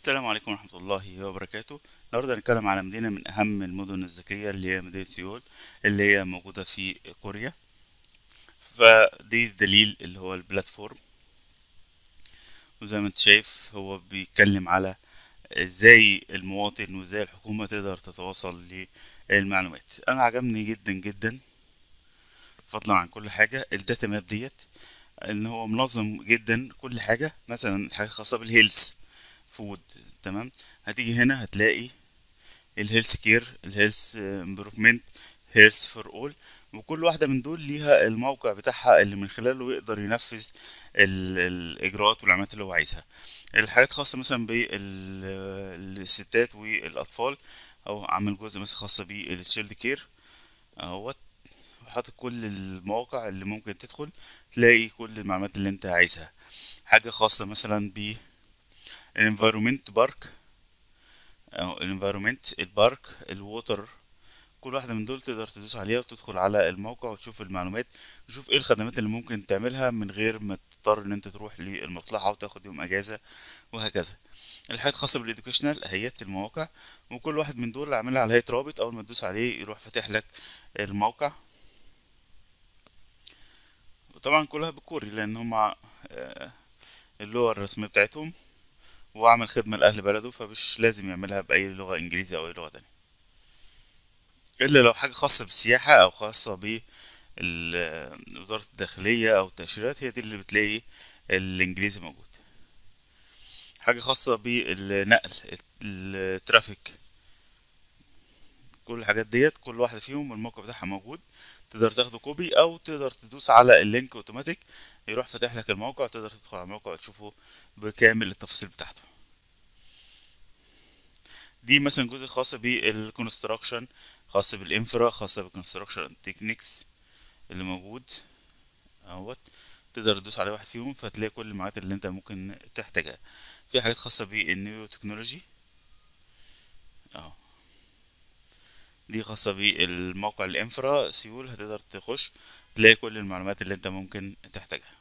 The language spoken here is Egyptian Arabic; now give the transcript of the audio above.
السلام عليكم ورحمة الله وبركاته النهاردة هنتكلم على مدينة من أهم المدن الذكية اللي هي مدينة سيول اللي هي موجودة في كوريا فدي الدليل اللي هو البلاتفورم وزي ما انت شايف هو بيتكلم على ازاي المواطن وازاي الحكومة تقدر تتواصل للمعلومات انا عجبني جدا جدا فضلا عن كل حاجة الداتا ماب ديت ان هو منظم جدا كل حاجة مثلا حاجة خاصة بالهيلث فود تمام هتيجي هنا هتلاقي الهيلث كير الهيلث امبروفمنت هيلث فور اول وكل واحدة من دول ليها الموقع بتاعها اللي من خلاله يقدر ينفذ ال- الإجراءات والعمليات اللي هو عايزها الحاجات خاصة مثلا بالستات والأطفال أو عامل جزء مثلا خاصة بالتشيلد كير اهوت حاطط كل المواقع اللي ممكن تدخل تلاقي كل المعلومات اللي انت عايزها حاجة خاصة مثلا ب الانفيرومنت بارك او الانفيرومنت البارك الووتر كل واحدة من دول تقدر تدوس عليها وتدخل على الموقع وتشوف المعلومات وتشوف ايه الخدمات اللي ممكن تعملها من غير ما تضطر ان انت تروح للمصلحة وتاخد يوم اجازة وهكذا الحاجات الخاصة بالإدوكيشنال هيئة المواقع وكل واحد من دول عاملها على هيئة رابط أول ما تدوس عليه يروح فاتح لك الموقع وطبعا كلها بالكوري لأن هما آه، اللغة الرسمية بتاعتهم وعمل خدمة لأهل بلده فمش لازم يعملها بأي لغة إنجليزي أو أي لغة تانية إلا لو حاجة خاصة بالسياحة أو خاصة ب ال- وزارة الداخلية أو التأشيرات هي دي اللي بتلاقي الإنجليزي موجود حاجة خاصة بالنقل الترافيك كل الحاجات ديت كل واحدة فيهم الموقع بتاعها موجود تقدر تاخده كوبي او تقدر تدوس على اللينك اوتوماتيك يروح فاتح لك الموقع تقدر تدخل على الموقع وتشوفه بكامل التفاصيل بتاعته دي مثلا جزء خاص بالكونستراكشن خاص بالانفرا خاص بالكونستراكشن تكنيكس اللي موجود اهوت تقدر تدوس على واحد فيهم فتلاقي كل المعلومات اللي انت ممكن تحتاجها في حاجات خاصة بالنيو تكنولوجي اهو دي خاصة بالموقع الانفرا سيول هتقدر تخش تلاقي كل المعلومات اللي انت ممكن تحتاجها